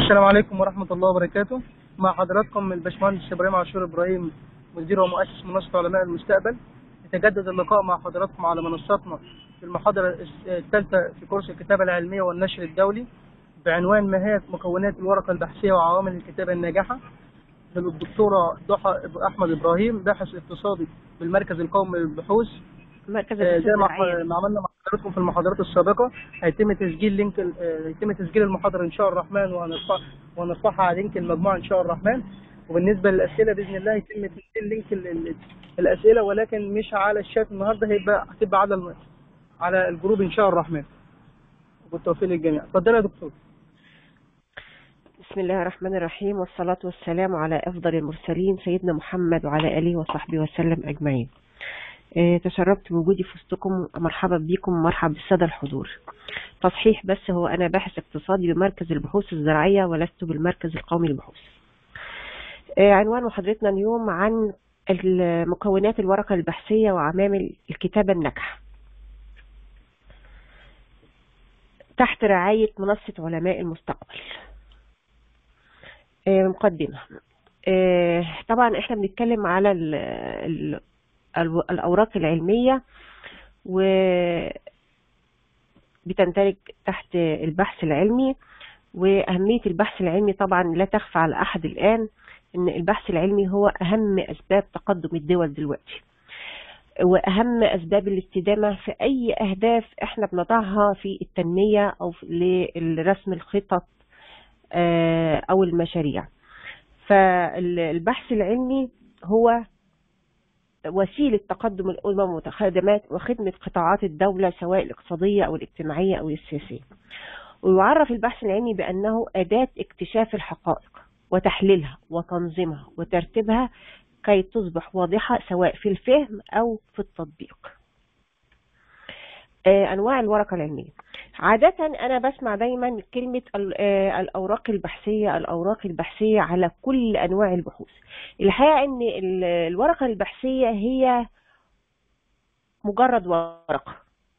السلام عليكم ورحمة الله وبركاته مع حضراتكم الباشمهندس إبراهيم عاشور إبراهيم مدير ومؤسس منصة علماء المستقبل يتجدد اللقاء مع حضراتكم على منصتنا في المحاضرة الثالثة في كورس الكتابة العلمية والنشر الدولي بعنوان ما هي مكونات الورقة البحثية وعوامل الكتابة الناجحة للدكتورة ضحى أحمد إبراهيم باحث اقتصادي بالمركز القومي للبحوث مركز آه، البحوث زي ما الزراعية ما عملنا مع حضراتكم في المحاضرات السابقة هيتم تسجيل لينك ال- آه، هيتم تسجيل المحاضرة إن شاء الرحمن وهنرفع وهنرفعها على لينك المجموعة إن شاء الرحمن وبالنسبة للأسئلة بإذن الله هيتم تسجيل لينك ال- ال- الأسئلة ولكن مش على الشات النهاردة هيبقى هتبقى على الم- على الجروب إن شاء الرحمن وبالتوفيق للجميع اتفضل يا دكتور بسم الله الرحمن الرحيم والصلاة والسلام على أفضل المرسلين سيدنا محمد وعلى آله وصحبه وسلم أجمعين آه، تشرفت بوجودي في وسطكم مرحبا بكم ومرحبا بالسادة الحضور تصحيح بس هو أنا باحث اقتصادي بمركز البحوث الزراعية ولست بالمركز القومي للبحوث آه، عنوان محاضرتنا اليوم عن ال- مكونات الورقة البحثية وعوامل الكتابة الناجحة تحت رعاية منصة علماء المستقبل آه، مقدمة آه، طبعا احنا بنتكلم على ال ال ال الأوراق العلمية و بتندرج تحت البحث العلمي وأهمية البحث العلمي طبعا لا تخفى على أحد الآن إن البحث العلمي هو أهم أسباب تقدم الدول دلوقتي وأهم أسباب الاستدامة في أي أهداف إحنا بنضعها في التنمية أو في- لرسم الخطط آه، أو المشاريع فالبحث العلمي هو وسيلة تقدم الأمم وخدمات وخدمة قطاعات الدولة سواء الاقتصادية أو الاجتماعية أو السياسية ويعرف البحث العلمي بأنه أداة اكتشاف الحقائق وتحليلها وتنظيمها وترتيبها كي تصبح واضحة سواء في الفهم أو في التطبيق آه، أنواع الورقة العلمية عادة أنا بسمع دايما كلمة ال- آه، الأوراق البحثية الأوراق البحثية على كل أنواع البحوث الحقيقة أن ال- الورقة البحثية هي مجرد ورقة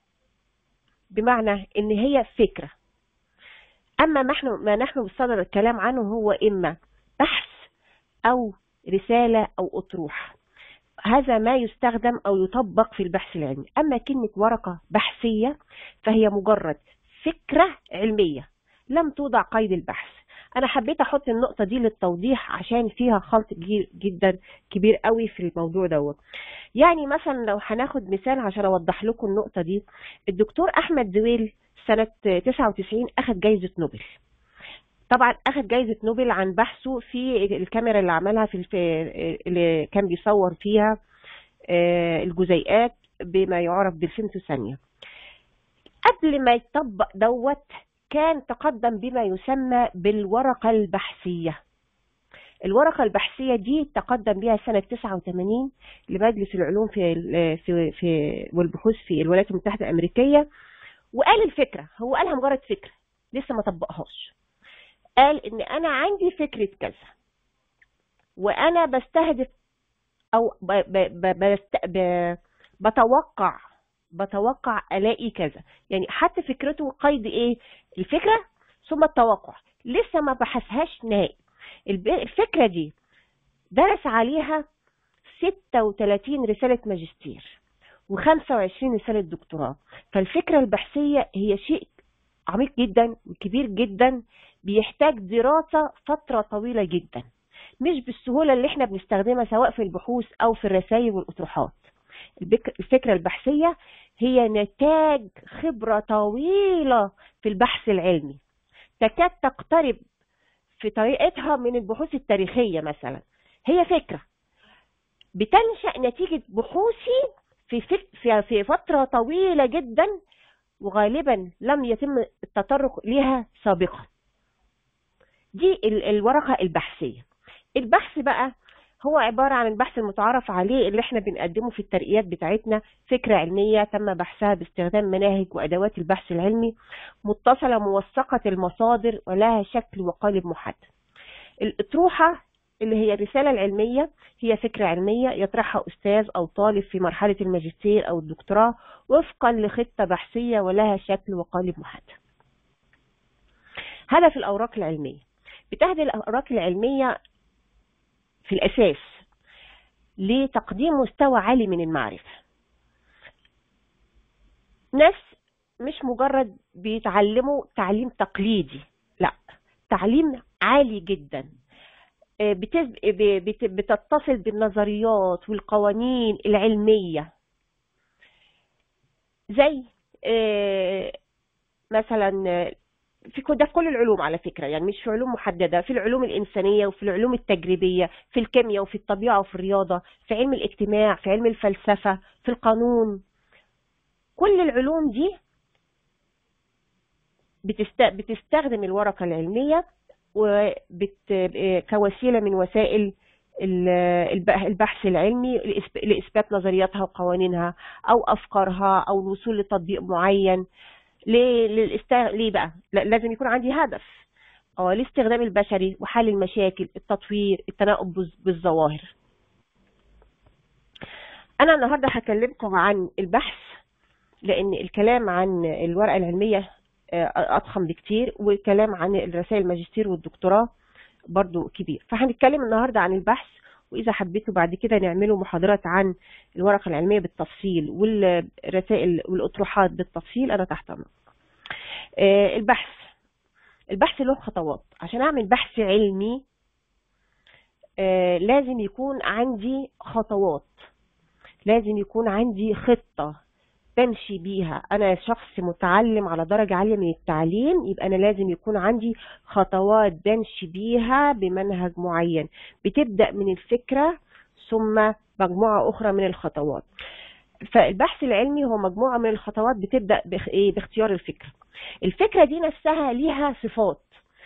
بمعنى أن هي فكرة أما ما نحن ما نحن بصدد الكلام عنه هو إما بحث أو رسالة أو أطروحة هذا ما يستخدم أو يطبق في البحث العلمي أما كلمة ورقة بحثية فهي مجرد فكرة علمية لم توضع قيد البحث أنا حبيت أحط النقطة دي للتوضيح عشان فيها خلط كبير جدا كبير قوي في الموضوع دوت يعني مثلا لو هناخد مثال عشان أوضح لكم النقطة دي الدكتور أحمد زويل سنة 99 أخذ جايزة نوبل طبعا أخذ جايزة نوبل عن بحثه في الكاميرا اللي عملها في الف... اللي كان بيصور فيها آه، الجزيئات بما يعرف بالفيمتو ثانية قبل ما يطبق دوت كان تقدم بما يسمى بالورقة البحثية الورقة البحثية دي تقدم بها سنة 89 لمجلس العلوم في ال- في في والبحوث في الولايات المتحدة الأمريكية وقال الفكرة هو قالها مجرد فكرة لسه ما طبقهاش قال ان انا عندي فكرة كذا وانا بستهدف او ب ب ب بست ب بتوقع بتوقع الاقي كذا يعني حتى فكرته قيد ايه الفكرة ثم التوقع لسه ما بحثهاش نهائي الب- الفكرة دي درس عليها 36 رسالة ماجستير و25 رسالة دكتوراه فالفكرة البحثية هي شيء عميق جدا وكبير جدا بيحتاج دراسة فترة طويلة جدا مش بالسهولة اللي احنا بنستخدمها سواء في البحوث او في الرسائل والأطروحات البك- الفكرة البحثية هي نتاج خبرة طويلة في البحث العلمي تكاد تقترب في طريقتها من البحوث التاريخية مثلا هي فكرة بتنشأ نتيجة بحوثي في, فك في في فترة طويلة جدا وغالبا لم يتم التطرق لها سابقا دي ال- الورقة البحثية البحث بقى هو عبارة عن البحث المتعارف عليه اللي احنا بنقدمه في الترقيات بتاعتنا فكرة علمية تم بحثها باستخدام مناهج وأدوات البحث العلمي متصلة موثقة المصادر ولها شكل وقالب محدد الأطروحة اللي هي الرسالة العلمية هي فكرة علمية يطرحها أستاذ أو طالب في مرحلة الماجستير أو الدكتوراه وفقا لخطة بحثية ولها شكل وقالب محدد هدف الأوراق العلمية بتهدف الأوراق العلمية في الأساس لتقديم مستوى عالي من المعرفة ناس مش مجرد بيتعلموا تعليم تقليدي لا تعليم عالي جدا آه، بتز- ب- بت- بتتصل بالنظريات والقوانين العلمية زي آه، مثلا آه، في كل- ده في كل العلوم على فكرة يعني مش في علوم محددة في العلوم الإنسانية وفي العلوم التجريبية في الكيمياء وفي الطبيعة وفي الرياضة في علم الاجتماع في علم الفلسفة في القانون كل العلوم دي بتست... بتستخدم الورقة العلمية وبت... كوسيلة من وسائل ال- الب- البحث العلمي لإثب- لإثبات نظرياتها وقوانينها أو أفكارها أو الوصول لتطبيق معين ليه للاست... ليه بقى لا- لازم يكون عندي هدف اه الاستخدام البشري وحل المشاكل التطوير التناؤب بال- بالظواهر انا النهارده هكلمكم عن البحث لان الكلام عن الورقه العلميه آه، اضخم بكتير والكلام عن الرسائل الماجستير والدكتوراه برضو كبير فهنتكلم النهارده عن البحث واذا حبيتوا بعد كده نعملوا محاضرات عن الورقه العلميه بالتفصيل والرسائل والاطروحات بالتفصيل انا تحت امرك آه، البحث البحث له خطوات عشان اعمل بحث علمي آه، لازم يكون عندي خطوات لازم يكون عندي خطة بمشي بيها انا شخص متعلم على درجة عالية من التعليم يبقى انا لازم يكون عندي خطوات بمشي بيها بمنهج معين بتبدأ من الفكرة ثم مجموعة اخرى من الخطوات فالبحث العلمي هو مجموعة من الخطوات بتبدأ باخ- إيه؟ باختيار الفكرة الفكرة دي نفسها ليها صفات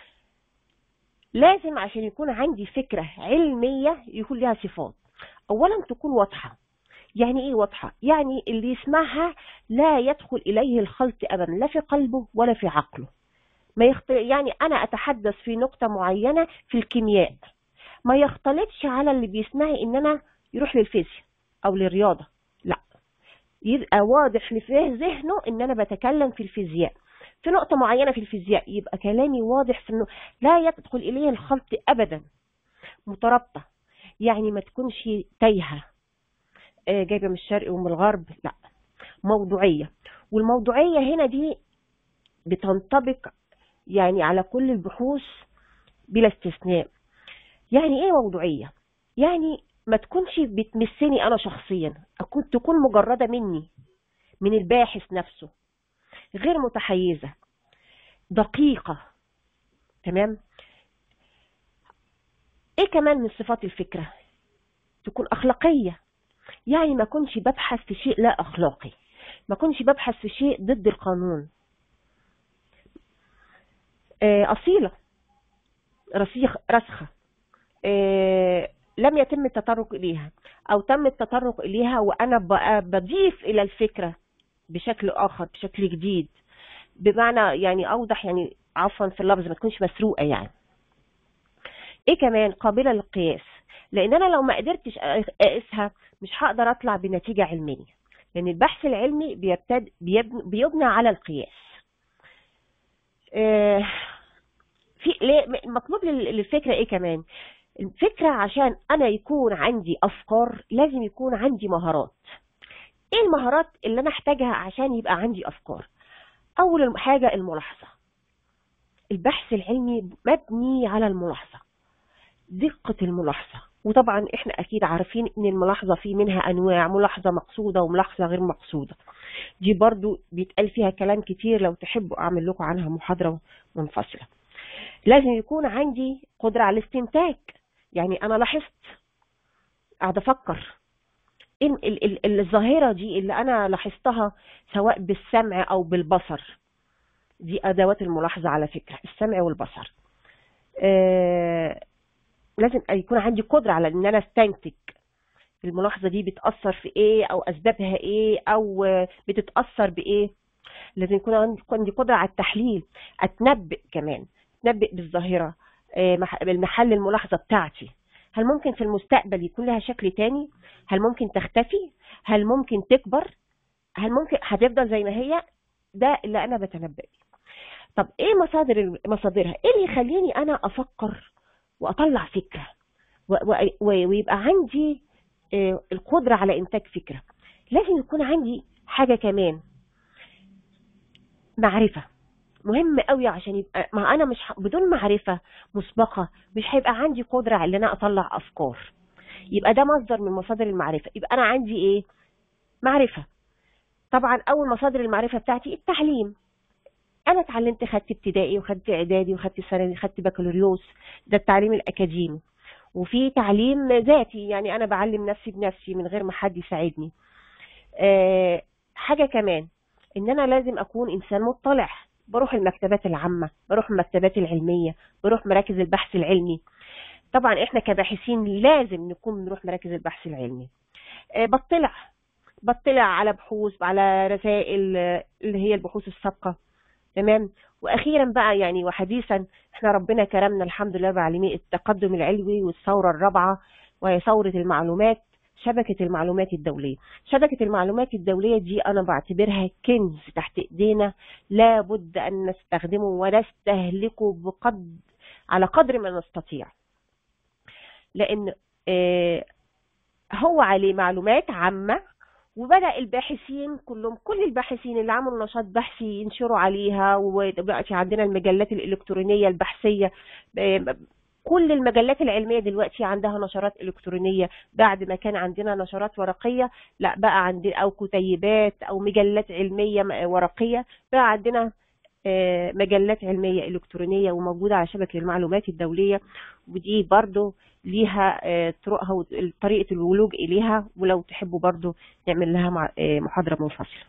لازم عشان يكون عندي فكرة علمية يكون لها صفات اولا تكون واضحة يعني ايه واضحة يعني اللي يسمعها لا يدخل اليه الخلط ابدا لا في قلبه ولا في عقله ما يخط... يعني انا اتحدث في نقطة معينة في الكيمياء ما يختلطش على اللي بيسمعي ان انا يروح للفيزياء او للرياضة لا يبقى واضح لفيه ذهنه ان انا بتكلم في الفيزياء في نقطة معينة في الفيزياء يبقى كلامي واضح في انه لا يدخل اليه الخلط ابدا مترابطة يعني ما تكونش تايهة آه، جايبة من الشرق ومن الغرب لا موضوعية والموضوعية هنا دي بتنطبق يعني على كل البحوث بلا استثناء يعني ايه موضوعية يعني ما تكونش بتمسني انا شخصيا اكون تكون مجردة مني من الباحث نفسه غير متحيزة دقيقة تمام ايه كمان من صفات الفكرة تكون اخلاقية يعني ما كنش ببحث في شيء لا اخلاقي ما كنش ببحث في شيء ضد القانون آه، اصيلة رسيخ رسخة آه، لم يتم التطرق اليها او تم التطرق اليها وانا بقى بضيف الى الفكرة بشكل اخر بشكل جديد بمعنى يعني اوضح يعني عفوا في اللفظ ما تكونش مسروقة يعني ايه كمان قابلة للقياس لان انا لو ما قدرتش اقيسها مش هقدر اطلع بنتيجة علمية لان البحث العلمي بيبتد بيبني, بيبنى على القياس آه، في ليه مطلوب لل- للفكرة ايه كمان الفكرة عشان انا يكون عندي افكار لازم يكون عندي مهارات ايه المهارات اللي انا احتاجها عشان يبقى عندي افكار اول حاجة الملاحظة البحث العلمي مبني على الملاحظة دقة الملاحظة وطبعا احنا اكيد عارفين ان الملاحظة في منها انواع ملاحظة مقصودة وملاحظة غير مقصودة دي برضو بيتقال فيها كلام كتير لو تحبوا اعمل لكم عنها محاضرة منفصلة لازم يكون عندي قدرة على الاستنتاج يعني انا لاحظت قاعد افكر إيه ال- ال- ال- الظاهرة دي اللي انا لاحظتها سواء بالسمع او بالبصر دي ادوات الملاحظة على فكرة السمع والبصر آه لازم يكون عندي قدرة على ان انا استنتج الملاحظة دي بتأثر في ايه او اسبابها ايه او آه، بتتأثر بايه لازم يكون عندي عندي قدرة على التحليل اتنبئ كمان اتنبئ بالظاهرة آه، مح- بالمحل الملاحظة بتاعتي هل ممكن في المستقبل يكون لها شكل تاني هل ممكن تختفي هل ممكن تكبر هل ممكن هتفضل زي ما هي ده اللي انا بتنبأ بيه طب ايه مصادر مصادرها ايه اللي يخليني انا افكر واطلع فكره و- و- و- ويبقى عندي آه، القدره على انتاج فكره لازم يكون عندي حاجه كمان معرفه مهم قوي عشان يبقى ما انا مش ه- بدون معرفه مسبقه مش هيبقى عندي قدره على ان انا اطلع افكار يبقى ده مصدر من مصادر المعرفه يبقى انا عندي ايه معرفه طبعا اول مصادر المعرفه بتاعتي التعليم انا اتعلمت خدت ابتدائي وخدت اعدادي وخدت ثانوي خدت بكالوريوس ده التعليم الاكاديمي وفي تعليم ذاتي يعني انا بعلم نفسي بنفسي من غير ما حد يساعدني أه حاجه كمان ان انا لازم اكون انسان مطلع بروح المكتبات العامه بروح المكتبات العلميه بروح مراكز البحث العلمي طبعا احنا كباحثين لازم نكون بنروح مراكز البحث العلمي أه بطلع بطلع على بحوث على رسائل آه، اللي هي البحوث السابقه تمام واخيرا بقى يعني وحديثا احنا ربنا كرمنا الحمد لله بعلمي التقدم العلمي والثوره الرابعه وهي ثوره المعلومات شبكه المعلومات الدوليه شبكه المعلومات الدوليه دي انا بعتبرها كنز تحت ايدينا لابد ان نستخدمه ونستهلكه بقدر على قدر ما نستطيع لان آه، هو عليه معلومات عامه وبدأ الباحثين كلهم كل الباحثين اللي عملوا نشاط بحثي ينشروا عليها ودلوقتي عندنا المجلات الإلكترونية البحثية ب- كل المجلات العلمية دلوقتي عندها نشرات إلكترونية بعد ما كان عندنا نشرات ورقية لا بقى عندنا أو كتيبات أو مجلات علمية م- ورقية بقى عندنا آه، مجلات علمية إلكترونية وموجودة على شبكة المعلومات الدولية ودي برضو ليها آه، طرقها وطريقة الولوج إليها ولو تحبوا برضو نعمل لها مع- آه، محاضرة منفصلة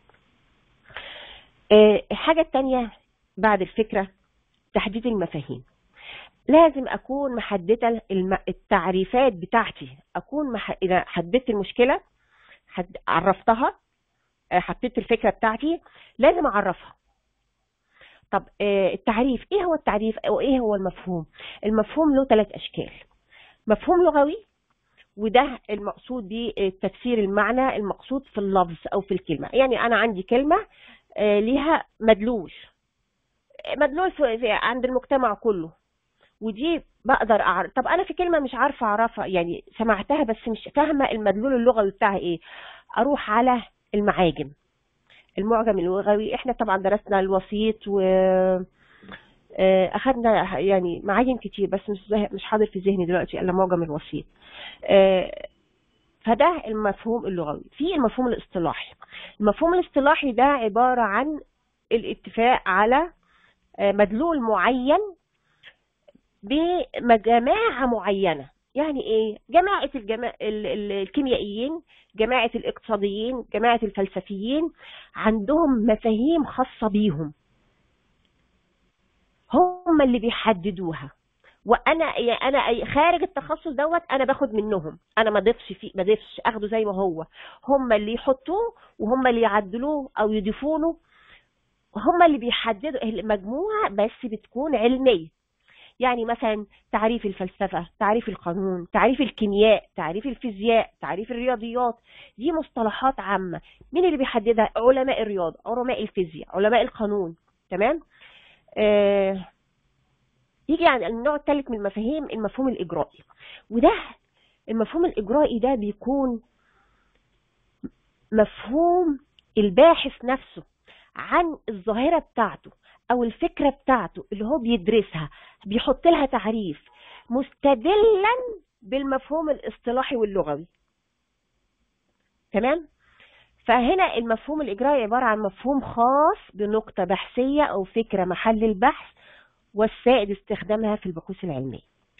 آه، الحاجة التانية بعد الفكرة تحديد المفاهيم لازم أكون محددة الم- التعريفات بتاعتي أكون مح... إذا حددت المشكلة حد... عرفتها آه، حطيت الفكرة بتاعتي لازم أعرفها طب آه، التعريف ايه هو التعريف او ايه هو المفهوم المفهوم له ثلاث اشكال مفهوم لغوي وده المقصود بيه تفسير المعنى المقصود في اللفظ او في الكلمه يعني انا عندي كلمه آه، ليها مدلول مدلول في في- عند المجتمع كله ودي بقدر اعرف طب انا في كلمه مش عارفه اعرفها يعني سمعتها بس مش فاهمه المدلول اللغوي بتاعها ايه اروح على المعاجم المعجم اللغوي احنا طبعا درسنا الوسيط و آه، اخدنا يعني معاجم كتير بس مش زه- مش حاضر في ذهني دلوقتي الا معجم الوسيط آه، فده المفهوم اللغوي في المفهوم الاصطلاحي المفهوم الاصطلاحي ده عبارة عن الاتفاق على آه، مدلول معين بجماعة معينة يعني ايه جماعة الجما... ال- ال- الكيميائيين جماعة الاقتصاديين جماعة الفلسفيين عندهم مفاهيم خاصة بيهم هم اللي بيحددوها وانا يا انا أي- خارج التخصص دوت انا باخد منهم انا ما ضيفش فيه ما ضيفش اخده زي ما هو هم اللي يحطوه وهم اللي يعدلوه او يضيفوا له هم اللي بيحددوا المجموعه بس بتكون علميه يعني مثلا تعريف الفلسفه تعريف القانون تعريف الكيمياء تعريف الفيزياء تعريف الرياضيات دي مصطلحات عامه مين اللي بيحددها علماء الرياضه علماء الفيزياء علماء القانون تمام آه يجي عن النوع الثالث من المفاهيم المفهوم الإجرائي وده المفهوم الإجرائي ده بيكون مفهوم الباحث نفسه عن الظاهرة بتاعته أو الفكرة بتاعته اللي هو بيدرسها بيحط لها تعريف مستدلا بالمفهوم الاصطلاحي واللغوي تمام فهنا المفهوم الإجرائي عبارة عن مفهوم خاص بنقطة بحثية أو فكرة محل البحث والسائد استخدامها في البحوث العلمية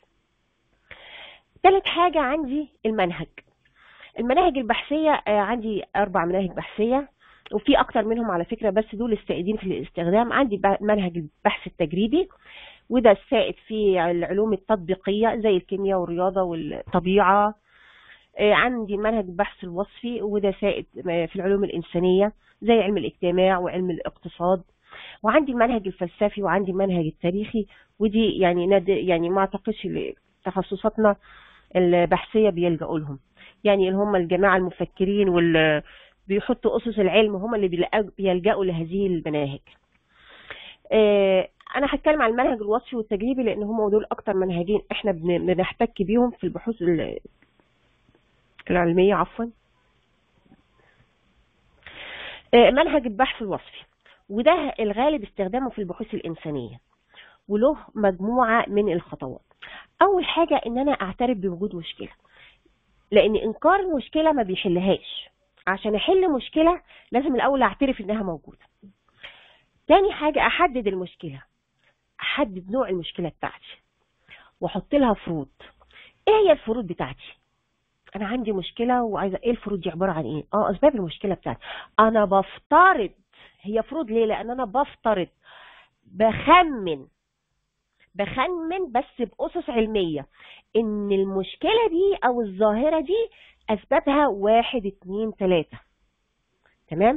ثالث حاجة عندي المنهج المناهج البحثية آه، عندي أربع مناهج بحثية وفي أكتر منهم على فكرة بس دول السائدين في الاستخدام عندي ب- منهج البحث التجريبي وده السائد في العلوم التطبيقية زي الكيمياء والرياضة والطبيعة آه، عندي منهج البحث الوصفي وده سائد آه، في العلوم الإنسانية زي علم الاجتماع وعلم الاقتصاد وعندي المنهج الفلسفي وعندي المنهج التاريخي ودي يعني ناد يعني ما اعتقدش ل- تخصصاتنا البحثيه بيلجأوا لهم يعني اللي هم الجماعه المفكرين واللي بيحطوا اسس العلم هم اللي بيلقوا- بيلجأوا لهذه المناهج آه، انا هتكلم عن المنهج الوصفي والتجريبي لان هم دول اكتر منهجين احنا بن- بنحتك بيهم في البحوث ال- العلميه عفوا آه، منهج البحث الوصفي وده الغالب استخدامه في البحوث الإنسانية وله مجموعة من الخطوات أول حاجة إن أنا أعترف بوجود مشكلة لأن إنكار المشكلة ما بيحلهاش عشان أحل مشكلة لازم الأول أعترف إنها موجودة تاني حاجة أحدد المشكلة أحدد نوع المشكلة بتاعتي وأحط لها فروض إيه هي الفروض بتاعتي انا عندي مشكله وعايزه ايه الفروض دي عباره عن ايه اه اسباب المشكله بتاعتي انا بفترض هي فروض ليه لان انا بفترض بخمن بخمن بس باسس علميه ان المشكله دي او الظاهره دي اسبابها واحد اتنين تلاته تمام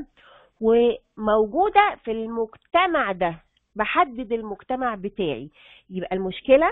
وموجوده في المجتمع ده بحدد المجتمع بتاعي يبقى المشكله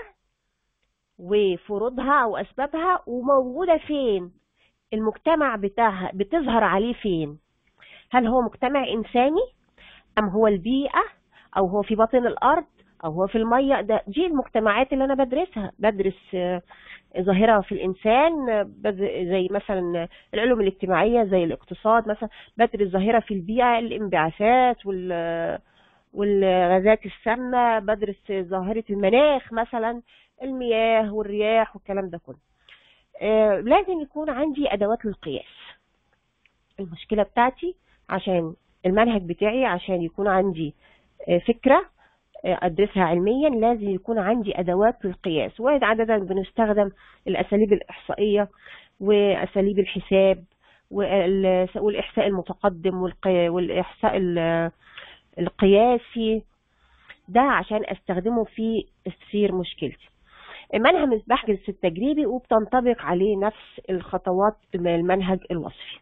وفروضها او اسبابها وموجوده فين المجتمع بتاعها بتظهر عليه فين هل هو مجتمع انساني ام هو البيئه او هو في باطن الارض او هو في الميه ده دي المجتمعات اللي انا بدرسها بدرس آه، ظاهره في الانسان آه، بد- زي مثلا العلوم الاجتماعيه زي الاقتصاد مثلا بدرس ظاهره في البيئه الانبعاثات وال والغازات السامه بدرس ظاهره المناخ مثلا المياه والرياح والكلام ده كله آه، لازم يكون عندي ادوات للقياس المشكله بتاعتي عشان المنهج بتاعي عشان يكون عندي آه، فكره آه، ادرسها علميا لازم يكون عندي ادوات للقياس وعاده بنستخدم الاساليب الاحصائيه واساليب الحساب وال- والاحصاء المتقدم والق- والاحصاء ال- القياسي ده عشان استخدمه في تفسير مشكلتي منهج البحث التجريبي وبتنطبق عليه نفس الخطوات المنهج الوصفي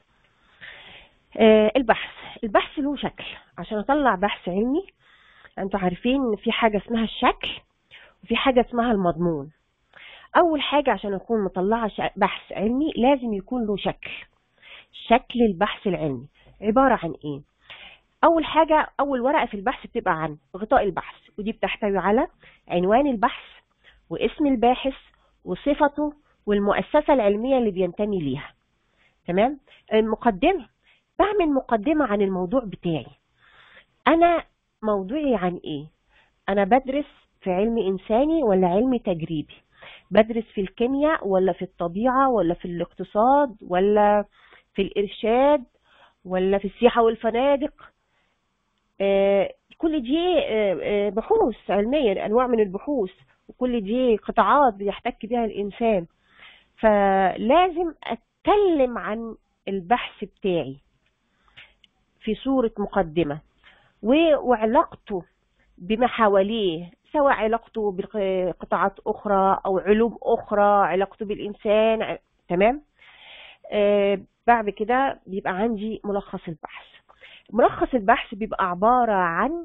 آه، البحث البحث له شكل عشان اطلع بحث علمي انتوا عارفين ان في حاجه اسمها الشكل وفي حاجه اسمها المضمون اول حاجه عشان اكون مطلعه ش- بحث علمي لازم يكون له شكل شكل البحث العلمي عباره عن ايه اول حاجه اول ورقه في البحث بتبقى عن غطاء البحث ودي بتحتوي على عنوان البحث واسم الباحث وصفته والمؤسسه العلميه اللي بينتمي ليها تمام المقدمه بعمل مقدمه عن الموضوع بتاعي انا موضوعي عن ايه انا بدرس في علم انساني ولا علم تجريبي بدرس في الكيمياء ولا في الطبيعه ولا في الاقتصاد ولا في الارشاد ولا في السياحه والفنادق آه، كل دي آه، آه، بحوث علمية أنواع من البحوث وكل دي قطاعات بيحتك بها الإنسان فلازم أتكلم عن البحث بتاعي في صورة مقدمة و- وعلاقته بما حواليه سواء علاقته بقطاعات أخرى أو علوم أخرى علاقته بالإنسان ع- تمام آه، بعد كده بيبقى عندي ملخص البحث ملخص البحث بيبقى عبارة عن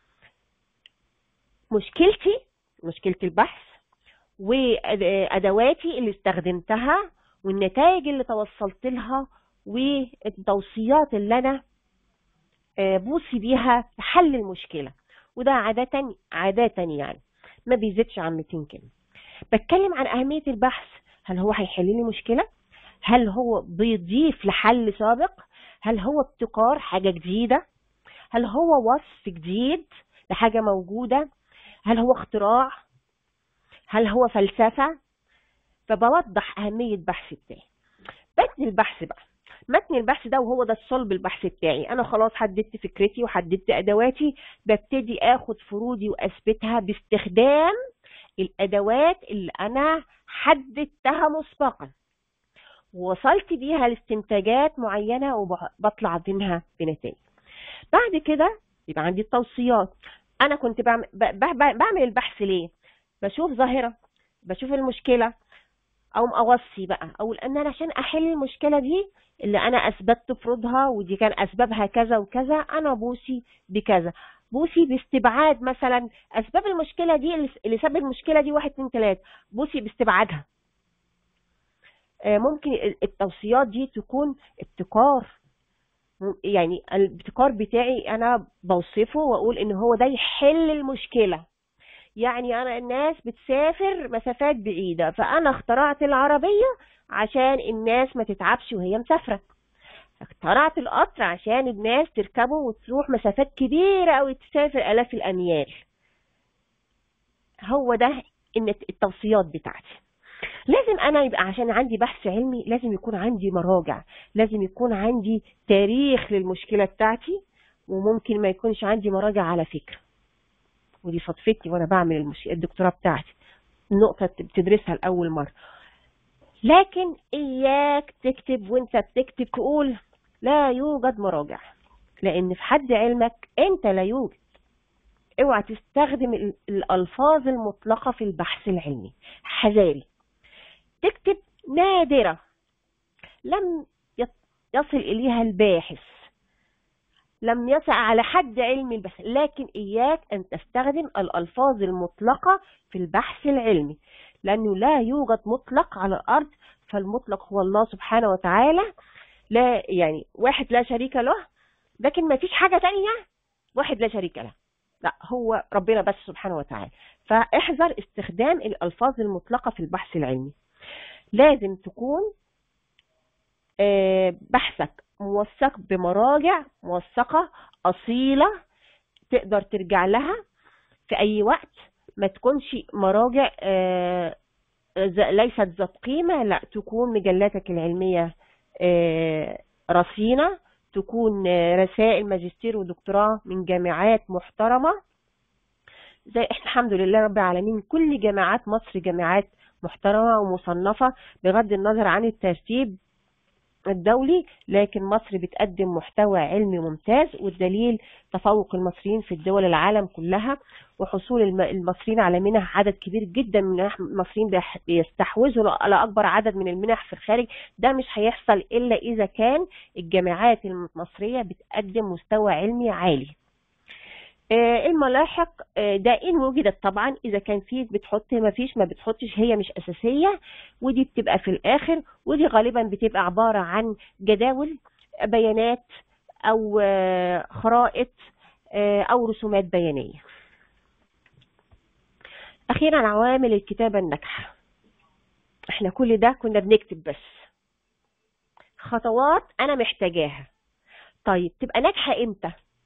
مشكلتي مشكلة البحث وأدواتي اللي استخدمتها والنتائج اللي توصلت لها والتوصيات اللي أنا آه، بوصي بيها لحل المشكلة وده عادة عادة يعني ما بيزيدش عن 200 كلمة بتكلم عن أهمية البحث هل هو هيحل لي مشكلة هل هو بيضيف لحل سابق هل هو ابتكار حاجة جديدة هل هو وصف جديد لحاجة موجودة هل هو اختراع هل هو فلسفة فبوضح أهمية البحث بتاعي متن البحث بقى متن البحث ده وهو ده الصلب البحث بتاعي انا خلاص حددت فكرتي وحددت ادواتي ببتدي اخد فروضي واثبتها باستخدام الادوات اللي انا حددتها مسبقا ووصلت بيها لاستنتاجات معينة وبطلع منها بنتائج بعد كده يبقى عندي التوصيات انا كنت بعمل, ب- ب- بعمل البحث ليه بشوف ظاهرة بشوف المشكلة او اوصي بقى او ان انا عشان احل المشكلة دي اللي انا اثبتت فروضها ودي كان اسبابها كذا وكذا انا بوصي بكذا بوصي باستبعاد مثلا اسباب المشكلة دي اللي- اللي سبب المشكلة دي واحد اتنين تلاتة بوصي باستبعادها آه، ممكن ال- التوصيات دي تكون ابتكار يعني الابتكار بتاعي انا بوصفه واقول ان هو ده يحل المشكله يعني انا الناس بتسافر مسافات بعيده فانا اخترعت العربيه عشان الناس ما تتعبش وهي مسافره اخترعت القطر عشان الناس تركبه وتروح مسافات كبيره او تسافر الاف الاميال هو ده ان التوصيات بتاعتي لازم انا يبقى عشان عندي بحث علمي لازم يكون عندي مراجع لازم يكون عندي تاريخ للمشكله بتاعتي وممكن ما يكونش عندي مراجع على فكره ودي صدفتي وانا بعمل المش... الدكتوراه بتاعتي النقطه بتدرسها لاول مره لكن اياك تكتب وانت بتكتب تقول لا يوجد مراجع لان في حد علمك انت لا يوجد اوعى تستخدم الالفاظ المطلقه في البحث العلمي حذاري تكتب نادرة لم يصل إليها الباحث لم يسع على حد علم البحث لكن إياك أن تستخدم الألفاظ المطلقة في البحث العلمي لأنه لا يوجد مطلق على الأرض فالمطلق هو الله سبحانه وتعالى لا يعني واحد لا شريك له لكن ما فيش حاجة تانية واحد لا شريك له لا هو ربنا بس سبحانه وتعالى فاحذر استخدام الألفاظ المطلقة في البحث العلمي لازم تكون بحثك موثق بمراجع موثقة أصيلة تقدر ترجع لها في أي وقت ما تكونش مراجع ليست ذات قيمة لا تكون مجلاتك العلمية رصينة تكون رسائل ماجستير ودكتوراه من جامعات محترمة زي احنا الحمد لله رب العالمين كل جامعات مصر جامعات محترمة ومصنفة بغض النظر عن الترتيب الدولي لكن مصر بتقدم محتوى علمي ممتاز والدليل تفوق المصريين في الدول العالم كلها وحصول المصريين على منح عدد كبير جدا من المصريين بيستحوذوا على اكبر عدد من المنح في الخارج ده مش هيحصل الا اذا كان الجامعات المصرية بتقدم مستوى علمي عالي الملاحق ده ان وجدت طبعا اذا كان في بتحط ما فيش ما بتحطش هي مش اساسيه ودي بتبقى في الاخر ودي غالبا بتبقى عباره عن جداول بيانات او خرائط او رسومات بيانيه اخيرا عوامل الكتابه الناجحه احنا كل ده كنا بنكتب بس خطوات انا محتاجاها طيب تبقى ناجحه امتى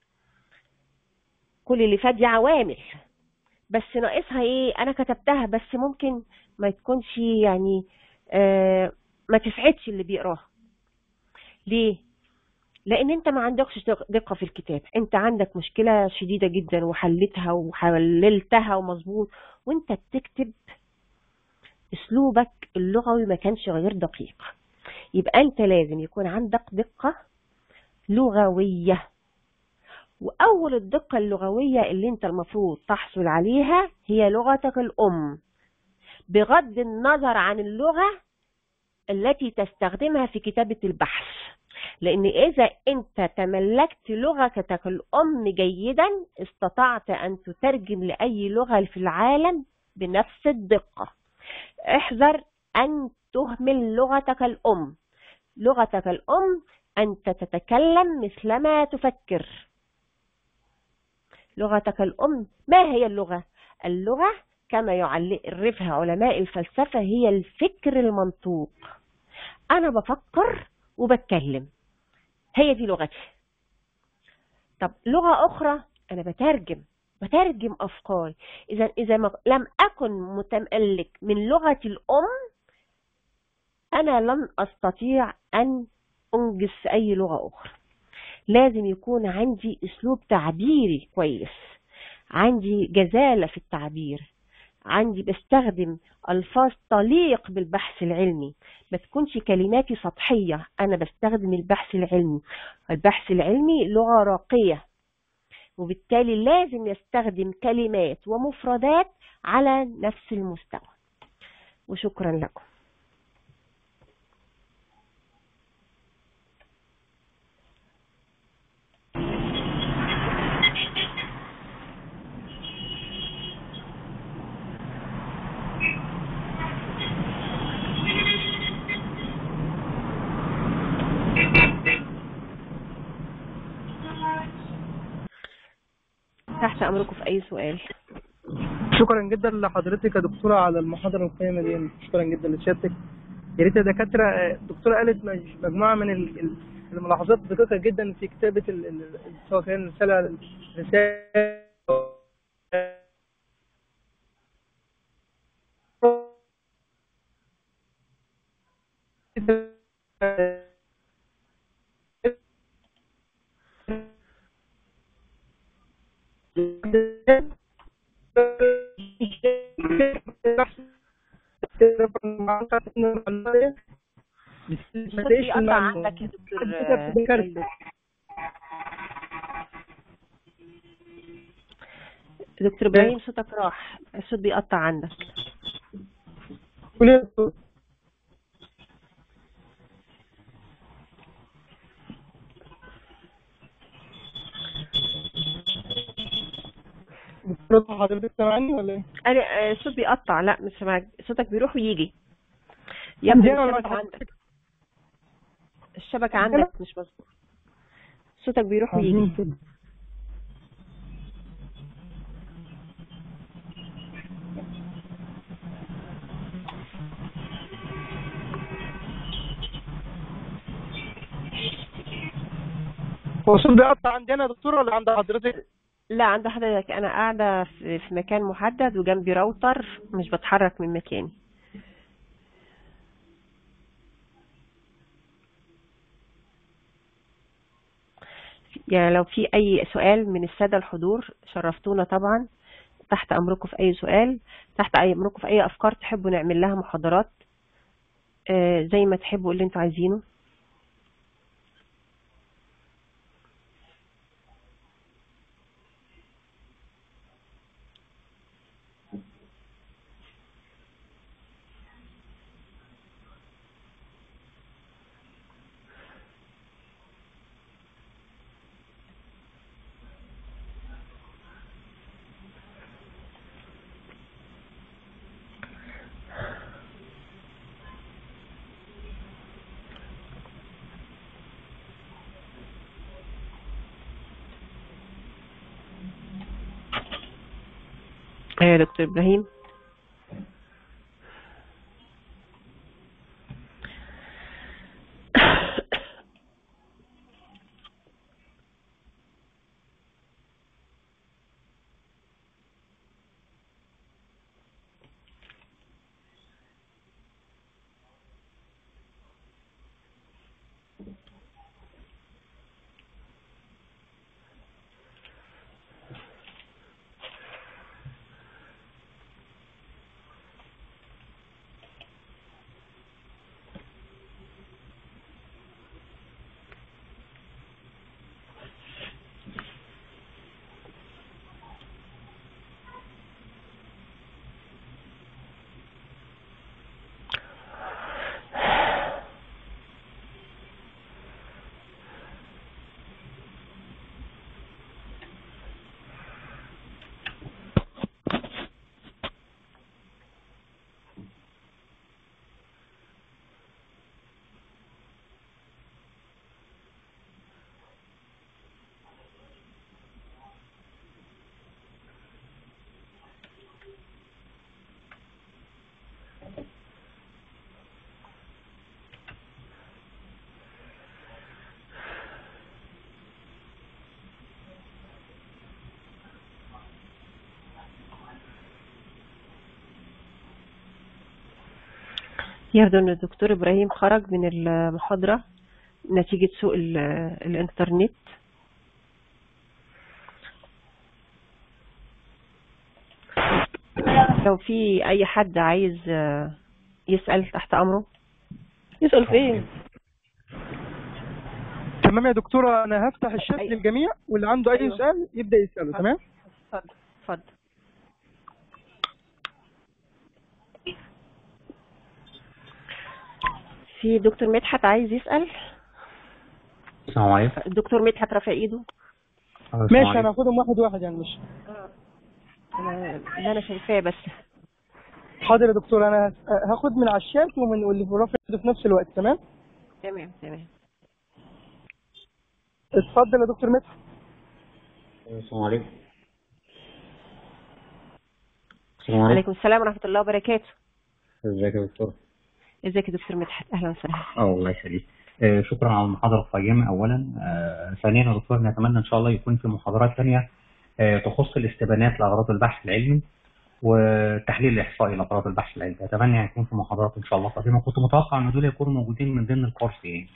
كل اللي فات دي عوامل بس ناقصها ايه انا كتبتها بس ممكن ما تكونش يعني آه ما تسعدش اللي بيقراها ليه لان انت ما عندكش دقه في الكتاب انت عندك مشكله شديده جدا وحلتها وحللتها ومظبوط وانت بتكتب اسلوبك اللغوي ما كانش غير دقيق يبقى انت لازم يكون عندك دقه لغويه وأول الدقة اللغوية اللي أنت المفروض تحصل عليها هي لغتك الأم بغض النظر عن اللغة التي تستخدمها في كتابة البحث لأن إذا أنت تملكت لغتك الأم جيدا استطعت أن تترجم لأي لغة في العالم بنفس الدقة احذر أن تهمل لغتك الأم لغتك الأم أنت تتكلم مثلما تفكر لغتك الأم ما هي اللغة؟ اللغة كما يعرفها علماء الفلسفة هي الفكر المنطوق أنا بفكر وبتكلم هي دي لغتي طب لغة أخرى أنا بترجم بترجم أفكاري إذا إذا لم أكن متملك من لغتي الأم أنا لن أستطيع أن أنجز في أي لغة أخرى لازم يكون عندي اسلوب تعبيري كويس عندي جزالة في التعبير عندي بستخدم الفاظ تليق بالبحث العلمي ما تكونش كلماتي سطحية انا بستخدم البحث العلمي البحث العلمي لغة راقية وبالتالي لازم يستخدم كلمات ومفردات على نفس المستوى وشكرا لكم امركم في اي سؤال شكرا جدا لحضرتك يا دكتورة على المحاضرة القيمة دي شكرا جدا لسيادتك يا ريت يا دكاترة آه، الدكتورة قالت مج- مجموعة من ال- ال- الملاحظات دقيقة جدا في كتابة ال- ال- سواء كان رسالة رسالة الصوت بيقطع عندك يا دكتور آه، أيمن. دكتور ابراهيم صوتك راح الصوت بيقطع عندك دكتورة حضرتك سامعني ولا ايه؟ انا آه، الصوت بيقطع لا مش سامعك صوتك بيروح ويجي يا ابني دي أنا الشبكة ولا عندك الشبكة عندك مش مظبوط صوتك بيروح ويجي عايزين كده. هو الصوت بيقطع عندنا يا دكتور ولا عند حضرتك؟ لا عند حضرتك انا قاعدة في في مكان محدد وجنبي راوتر مش بتحرك من مكاني يعني لو في اي سؤال من السادة الحضور شرفتونا طبعا تحت امركم في اي سؤال تحت اي امركم في اي افكار تحبوا نعمل لها محاضرات آه، زي ما تحبوا اللي انتوا عايزينه ايوه يا دكتور ابراهيم يبدو ان الدكتور ابراهيم خرج من المحاضرة نتيجة سوء ال- الانترنت لو في اي حد عايز آه، يسأل تحت امره يسأل فين؟ تمام يا دكتورة أنا هفتح الشات أيوة. للجميع واللي عنده أي أيوة. سؤال يبدأ يسأله تمام؟ اتفضل اتفضل في دكتور مدحت عايز يسأل السلام عليكم الدكتور مدحت رافع ايده السلام ماشي عليكم. أنا هاخدهم واحد واحد يعني مش انا اللي انا شايفاه بس حاضر يا دكتور أنا هس- هاخد من على الشات ومن واللي في رافع إيده في نفس الوقت تمام؟ تمام تمام اتفضل يا دكتور مدحت السلام عليكم السلام عليكم عليكم السلام ورحمة الله وبركاته ازيك يا دكتور ازيك يا دكتور مدحت اهلا وسهلا اه والله يخليك آه، شكرا على المحاضرة القيمة أولا آه، ثانيا يا دكتور نتمنى إن شاء الله يكون في محاضرات ثانية آه، تخص الاستبانات لأغراض البحث العلمي والتحليل الإحصائي لأغراض البحث العلمي أتمنى يكون في محاضرات إن شاء الله قادمة كنت متوقع إن دول يكونوا موجودين من ضمن الكورس يعني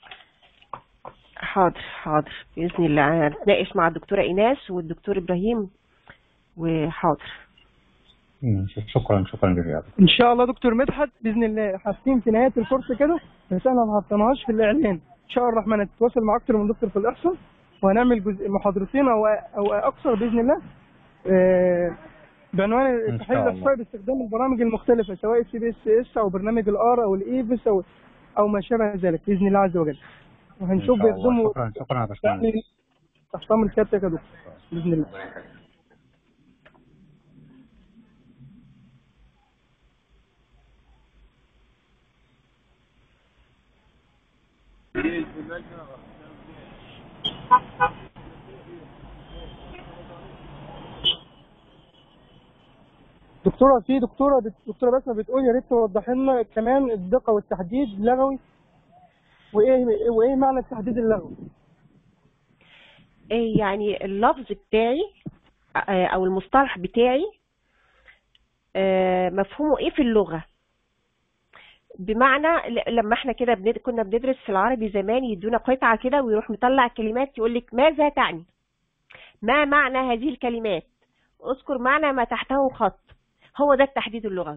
حاضر حاضر بإذن الله هنتناقش مع الدكتورة إيناس والدكتور إبراهيم وحاضر مم، شكرا شكرا جزيلا ان شاء الله دكتور مدحت باذن الله حاسين في نهايه الكورس كده بس احنا ما حطيناهاش في الاعلان ان شاء الله الرحمن هتتواصل مع اكتر من دكتور في الاحصاء وهنعمل جزء محاضرتين او او اكثر باذن الله آه، بعنوان إن التحليل شاء الله. الاحصائي باستخدام البرامج المختلفه سواء السي بي اس اس او برنامج الار او الايفس او او ما شابه ذلك باذن الله عز وجل إن وهنشوف شاء الله بيخدموا شكرا شكرا يا باشمهندس يعني تحت امر سيادتك يا دكتور باذن الله دكتورة في دكتورة بت- دكتورة بسمة بتقول يا ريت توضح لنا كمان الدقة والتحديد اللغوي وايه وايه معنى التحديد اللغوي؟ إيه يعني اللفظ بتاعي آه، أو المصطلح بتاعي آه، مفهومه إيه في اللغة بمعنى ل- لما احنا كده بند... كنا بندرس في العربي زمان يدونا قطعة كده ويروح مطلع كلمات يقول لك ماذا تعني ما معنى هذه الكلمات اذكر معنى ما تحته خط هو ده التحديد اللغوي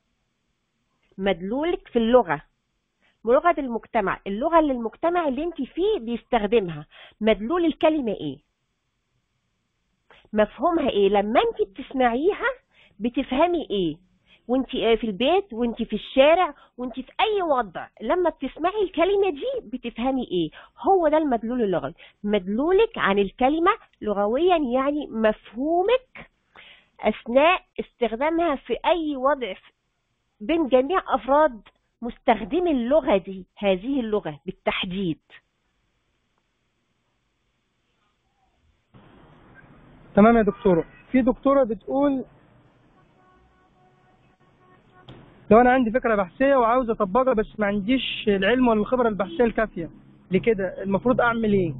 مدلولك في اللغة لغة المجتمع اللغة اللي المجتمع اللي انت فيه بيستخدمها مدلول الكلمة ايه مفهومها ايه لما انت بتسمعيها بتفهمي ايه وانت في البيت وانت في الشارع وانت في اي وضع لما بتسمعي الكلمة دي بتفهمي ايه هو ده المدلول اللغوي مدلولك عن الكلمة لغويا يعني مفهومك اثناء استخدامها في اي وضع بين جميع افراد مستخدمي اللغة دي هذه اللغة بالتحديد تمام يا دكتورة في دكتورة بتقول لو انا عندي فكرة بحثية وعاوز اطبقها بس ما عنديش العلم ولا الخبرة البحثية الكافية لكده المفروض اعمل ايه؟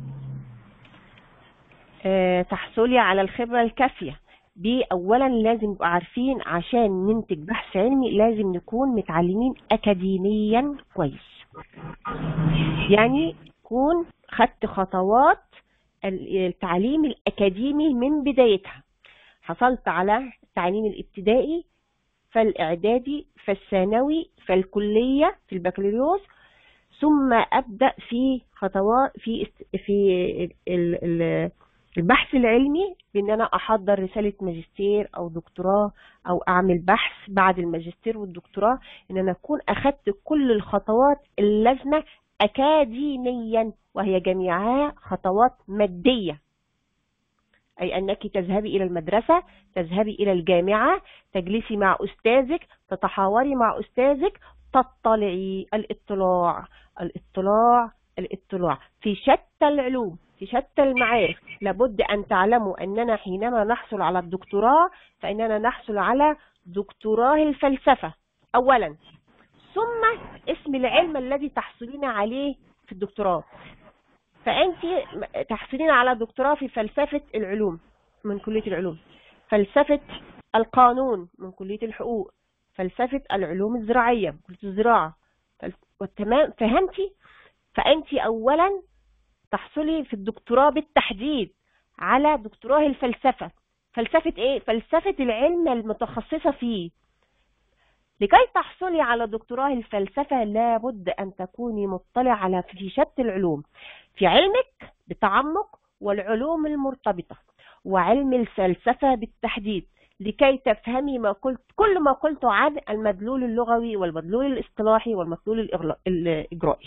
آه، تحصلي على الخبرة الكافية دي أولا لازم نبقى عارفين عشان ننتج بحث علمي لازم نكون متعلمين أكاديميا كويس يعني تكون خدت خطوات ال- التعليم الأكاديمي من بدايتها حصلت على التعليم الابتدائي فالإعدادي فالثانوي فالكلية في البكالوريوس ثم أبدأ في خطوات في است- في ال- ال- البحث العلمي بان انا احضر رسالة ماجستير او دكتوراه او اعمل بحث بعد الماجستير والدكتوراه ان انا اكون اخدت كل الخطوات اللازمة اكاديميا وهي جميعها خطوات مادية اي انك تذهبي الى المدرسة تذهبي الى الجامعة تجلسي مع استاذك تتحاوري مع استاذك تطلعي الاطلاع الاطلاع الاطلاع في شتى العلوم في شتى المعارف لابد أن تعلموا أننا حينما نحصل على الدكتوراه فإننا نحصل على دكتوراه الفلسفة أولا ثم اسم العلم الذي تحصلين عليه في الدكتوراه فأنت تحصلين على دكتوراه في فلسفة العلوم من كلية العلوم فلسفة القانون من كلية الحقوق فلسفة العلوم الزراعية من كلية الزراعة فلس- تمام فهمتي فأنت أولا تحصلي في الدكتوراه بالتحديد على دكتوراه الفلسفة فلسفة ايه؟ فلسفة العلم المتخصصة فيه لكي تحصلي على دكتوراه الفلسفة لابد أن تكوني مطلع على في شتى العلوم في علمك بتعمق والعلوم المرتبطة وعلم الفلسفة بالتحديد لكي تفهمي ما قلت كل ما قلت عن المدلول اللغوي والمدلول الاصطلاحي والمدلول الإغلا- الإجرائي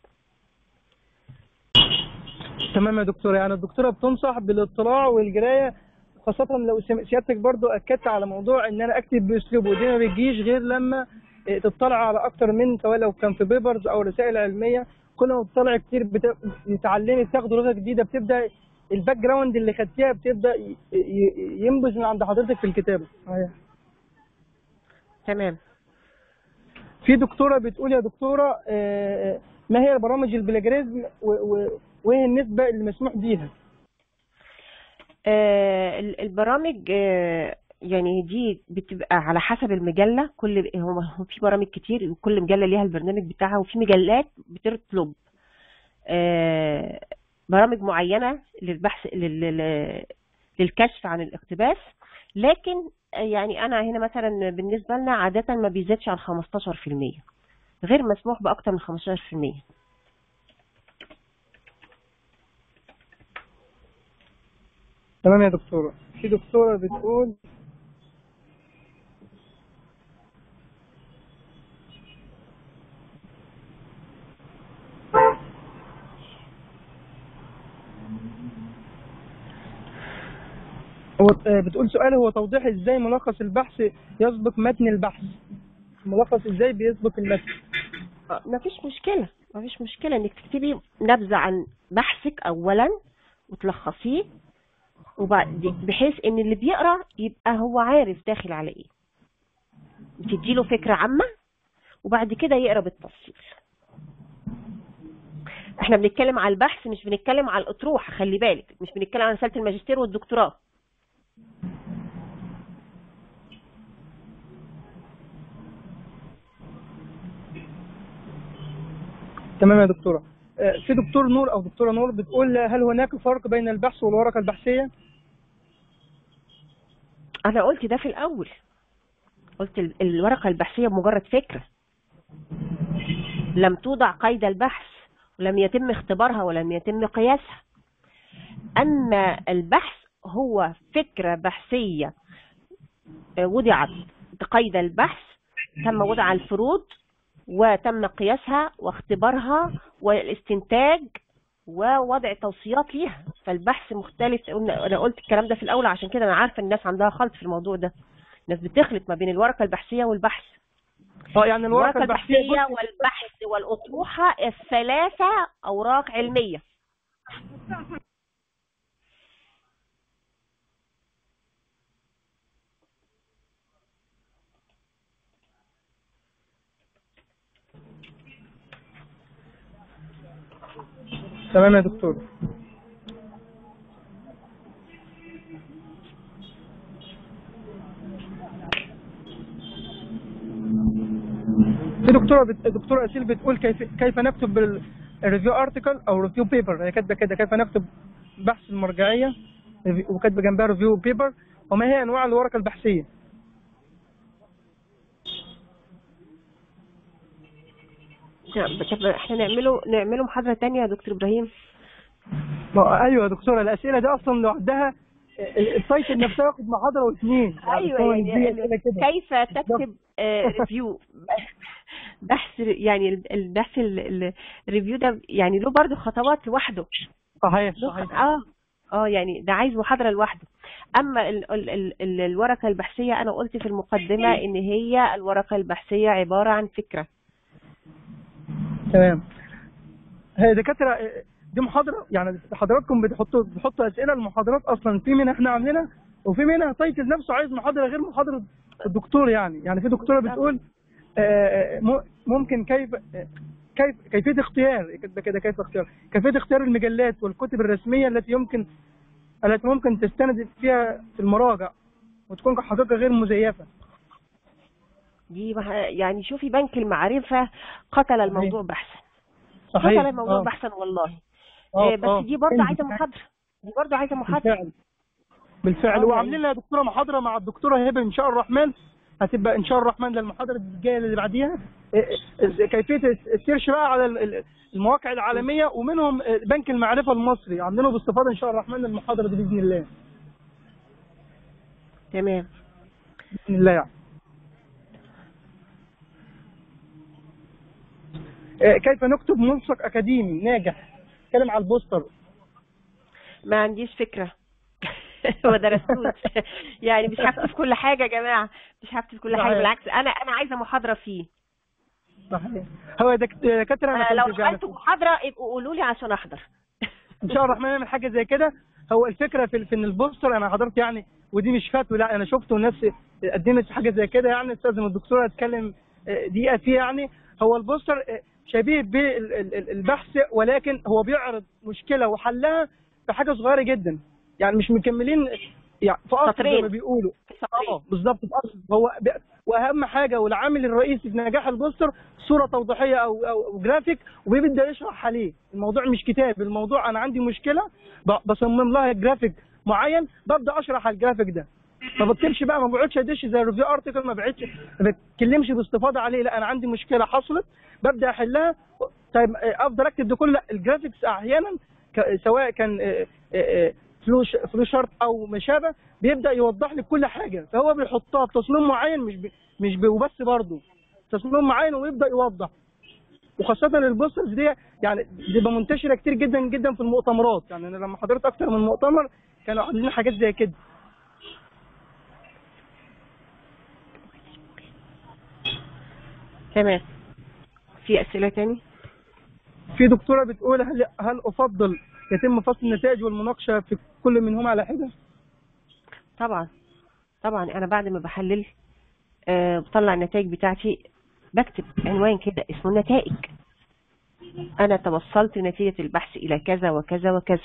تمام يا دكتورة يعني الدكتورة بتنصح بالاطلاع والقراية خاصة لو سم- سيادتك برضو أكدت على موضوع إن أنا أكتب بأسلوب ودي ما بتجيش غير لما إيه، تطلع على أكتر من سواء لو كان في بيبرز أو رسائل علمية كل ما تطلع كتير بت... تتعلمي تاخد لغة جديدة بتبدأ الباك جراوند اللي خدتيها بتبدأ ي... ي... ينبذ من عند حضرتك في الكتابة صحيح تمام في دكتوره بتقول يا دكتوره آه، ما هي برامج البلاجريزم و- و- وايه النسبه اللي مسموح بيها آه، ال- البرامج آه، يعني دي بتبقى على حسب المجلة كل هو هو في برامج كتير وكل مجلة ليها البرنامج بتاعها وفي مجلات بتطلب آه، برامج معينة للبحث لل- لل- للكشف عن الاقتباس لكن آه، يعني أنا هنا مثلا بالنسبة لنا عادة ما بيزيدش عن 15% غير مسموح بأكتر من 15% تمام يا دكتوره في دكتوره بتقول هو آه، بتقول سؤال هو توضيح ازاي ملخص البحث يسبق متن البحث ملخص ازاي بيسبق المتن آه، مفيش مشكلة مفيش مشكلة انك تكتبي نبذة عن بحثك اولا وتلخصيه وبعد بحيث ان اللي بيقرا يبقى هو عارف داخل على ايه بتديله فكرة عامة وبعد كده يقرا بالتفصيل احنا بنتكلم على البحث مش بنتكلم على الاطروحة خلي بالك مش بنتكلم عن رسالة الماجستير والدكتوراه تمام يا دكتوره آه، في دكتور نور او دكتوره نور بتقول هل هناك فرق بين البحث والورقه البحثيه انا قلت ده في الاول قلت ال- الورقة البحثية مجرد فكرة لم توضع قيد البحث ولم يتم اختبارها ولم يتم قياسها اما البحث هو فكرة بحثية آه، وضعت بقيد البحث تم وضع الفروض وتم قياسها واختبارها والاستنتاج ووضع توصيات ليها فالبحث مختلف قلنا انا قلت الكلام ده في الاول عشان كده انا عارفه الناس عندها خلط في الموضوع ده الناس بتخلط ما بين الورقه البحثيه والبحث اه يعني الورقه الورقه البحثيه البحثيه جزء- والبحث والاطروحه الثلاثه اوراق علميه تمام يا دكتور في دكتوره بت... دكتوره اسيل بتقول كيف كيف نكتب الريفيو ارتكل او ريفيو بيبر هي كاتبه كده كيف نكتب بحث المرجعيه review- وكاتبه جنبها ريفيو بيبر وما هي انواع الورقه البحثيه طب احنا نعمله نعمله محاضره تانية يا دكتور ابراهيم ما ايوه يا دكتوره الاسئله دي اصلا لوحدها ال- السايت نفسها ياخد محاضره واثنين ايوه دي يعني أسئلة كده. كيف تكتب ريفيو بحث يعني ال- البحث الريفيو ده يعني له برضه خطوات لوحده صحيح له صحيح خ- اه اه يعني ده عايز محاضره لوحده اما ال ال ال ال الورقه البحثيه انا قلت في المقدمه ان هي الورقه البحثيه عباره عن فكره تمام هي دكاتره دي محاضره يعني حضراتكم بتحطوا بتحطوا اسئله المحاضرات اصلا في منها احنا عاملينها وفي منها تايتل نفسه عايز محاضره غير محاضره الدكتور يعني يعني في دكتوره بتقول آه، م- ممكن كيف آه، كيف كيفيه اختيار كده كده كيف اختيار كيفيه اختيار المجلات والكتب الرسميه التي يمكن التي ممكن تستند فيها في المراجع وتكون حقيقه غير مزيفه دي مه- يعني شوفي بنك المعرفه قتل الموضوع بحثا قتل صحيح الموضوع آه. بحثا والله آه، آه، بس آه. دي برضه عايزه محاضره دي برضه عايزه محاضره بالفعل بالفعل آه، وعاملين لها دكتوره محاضره مع الدكتوره هبه ان شاء الرحمن هتبقى ان شاء الرحمن للمحاضره الجايه اللي بعديها إيه، إيه، كيفيه السيرش بقى على ال- ال- المواقع العالميه ومنهم بنك المعرفه المصري عاملينه باستفاضه ان شاء الرحمن للمحاضره دي باذن الله تمام باذن الله يعني إيه، كيف نكتب ملصق اكاديمي ناجح اتكلم على البوستر ما عنديش فكرة ما درستوش يعني مش هكتب كل حاجة يا جماعة مش هكتب كل حاجة صحيح. بالعكس أنا أنا عايزة محاضرة فيه صحيح هو دك- دكاتره أنا انا لو كنت يعني عملت محاضرة يبقوا قولوا لي عشان أحضر ان شاء الله الرحمن نعمل حاجه زي كده هو الفكره في في ان البوستر انا حضرت يعني ودي مش فتوى لا انا شفته نفسي قدمت حاجه زي كده يعني استاذن الدكتوره اتكلم آه، دقيقه فيها يعني هو البوستر آه، شبيه بالبحث ولكن هو بيعرض مشكله وحلها في حاجه صغيره جدا يعني مش مكملين يعني في اصل زي سطرين. ما بيقولوا سطرين. اه بالظبط في اصل هو ب... واهم حاجه والعامل الرئيسي في نجاح البوستر صوره توضيحيه او او, أو جرافيك وبيبدا يشرح عليه الموضوع مش كتاب الموضوع انا عندي مشكله ب- بصمم لها جرافيك معين ببدا اشرح على الجرافيك ده ما بكتبش بقى ما بقعدش ادش زي الريفيو ارتكل ما بعدش ما بتكلمش باستفاضه عليه لا انا عندي مشكله حصلت ببدا احلها طيب آه، افضل اكتب ده كله لا الجرافيكس احيانا ك- سواء كان آه، آه، آه، فلو ش- فلو شارت او ما شابه بيبدا يوضح لك كل حاجه فهو بيحطها بتصميم معين مش ب... مش ب... وبس برضه تصميم معين ويبدا يوضح وخاصة البوسترز دي يعني بتبقى منتشرة كتير جدا جدا في المؤتمرات يعني أنا لما حضرت أكتر من مؤتمر كانوا عاملين حاجات زي كده تمام في اسئله تاني في دكتورة بتقول هل هل أفضل يتم فصل النتائج والمناقشة في كل منهما على حدة؟ طبعا طبعا انا بعد ما بحلل آه بطلع النتائج بتاعتي بكتب عنوان كده اسمه النتائج انا توصلت نتيجة البحث الى كذا وكذا وكذا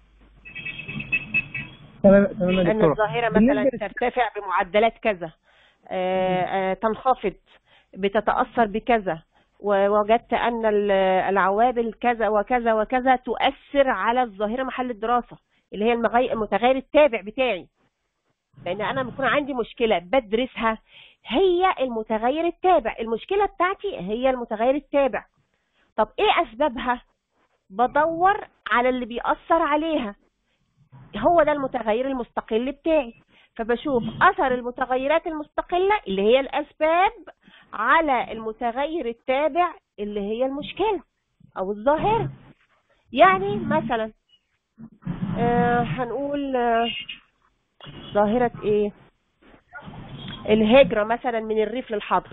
تمام تمام يا ان دكتورة الظاهرة مثلا بالنسبة ترتفع بمعدلات كذا آه آه تنخفض بتتأثر بكذا ووجدت ان ال- العوامل كذا وكذا وكذا تؤثر على الظاهرة محل الدراسة اللي هي المغي- المتغير التابع بتاعي لان انا بيكون عندي مشكله بدرسها هي المتغير التابع المشكله بتاعتي هي المتغير التابع طب ايه اسبابها بدور على اللي بيأثر عليها هو ده المتغير المستقل بتاعي فبشوف اثر المتغيرات المستقله اللي هي الاسباب على المتغير التابع اللي هي المشكله او الظاهره يعني مثلا آه هنقول آه ظاهرة ايه الهجرة مثلا من الريف للحضر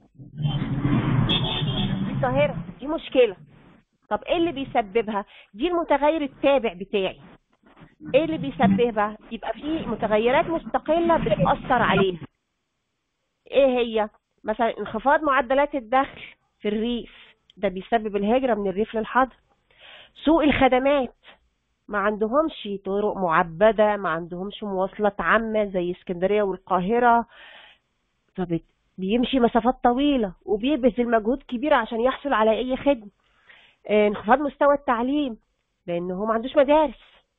دي ظاهرة دي مشكلة طب ايه اللي بيسببها دي المتغير التابع بتاعي ايه اللي بيسببها يبقى في متغيرات مستقلة بتأثر عليها ايه هي مثلا انخفاض معدلات الدخل في الريف ده بيسبب الهجرة من الريف للحضر سوء الخدمات ما عندهمش طرق معبدة ما عندهمش مواصلات عامة زي اسكندرية والقاهرة فبت- بيمشي مسافات طويلة وبيبذل مجهود كبير عشان يحصل على أي خدمة آه، انخفاض مستوى التعليم لأن هو ما عندوش مدارس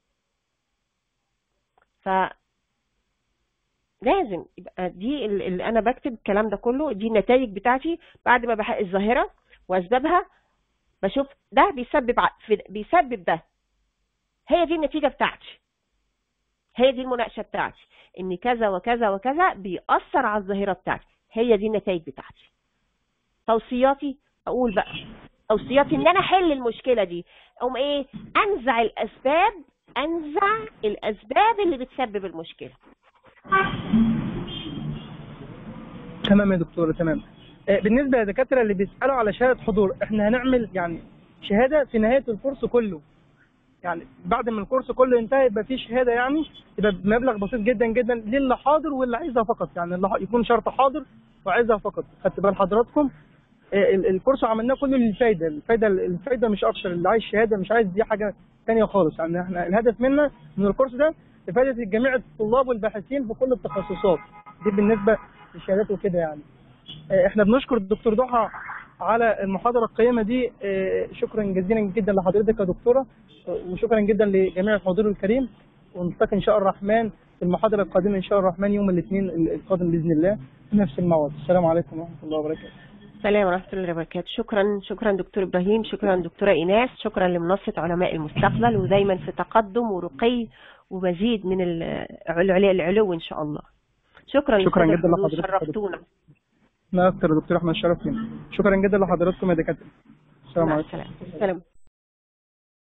ف لازم يبقى دي ال- اللي انا بكتب الكلام ده كله دي النتائج بتاعتي بعد ما بحقق الظاهره واسبابها بشوف ده بيسبب ع- في- بيسبب ده هي دي النتيجة بتاعتي هي دي المناقشة بتاعتي ان كذا وكذا وكذا بيأثر على الظاهرة بتاعتي هي دي النتائج بتاعتي توصياتي اقول بقى توصياتي ان انا احل المشكلة دي اقوم ايه انزع الاسباب انزع الاسباب اللي بتسبب المشكلة تمام يا دكتورة تمام آه، بالنسبة للدكاترة اللي بيسألوا على شهادة حضور احنا هنعمل يعني شهادة في نهاية الكورس كله يعني بعد ما الكورس كله ينتهي يبقى في شهادة يعني يبقى بمبلغ بسيط جدا جدا للي حاضر واللي عايزها فقط يعني اللي ح- يكون شرط حاضر وعايزها فقط خدت بال حضراتكم آه، ال- الكورس عملناه كله للفايدة الفايدة الفايدة مش أكتر اللي عايز شهادة مش عايز دي حاجة تانية خالص يعني احنا الهدف منا من الكورس ده لفائدة جميع الطلاب والباحثين في كل التخصصات دي بالنسبة للشهادات وكده يعني آه، احنا بنشكر الدكتور ضحى على المحاضرة القيمة دي آه، شكرا جزيلا جدا لحضرتك يا دكتورة آه، وشكرا جدا لجميع الحضور الكريم ونلتقي ان شاء الرحمن في المحاضرة القادمة ان شاء الرحمن يوم الاثنين القادم بإذن الله في نفس الموعد السلام عليكم ورحمة الله وبركاته السلام ورحمة الله وبركاته شكرا شكرا دكتور إبراهيم شكرا دكتورة إيناس شكرا لمنصة علماء المستقبل ودايما في تقدم ورقي ومزيد من ال- العلو العلو إن شاء الله شكرا شكراً للسادة جداً الحضور، لحضرتك. شرفتونا ما أكثر يا دكتور أحمد شرف لنا شكرا جدا لحضراتكم يا دكاترة السلام مع عليكم السلامة السلام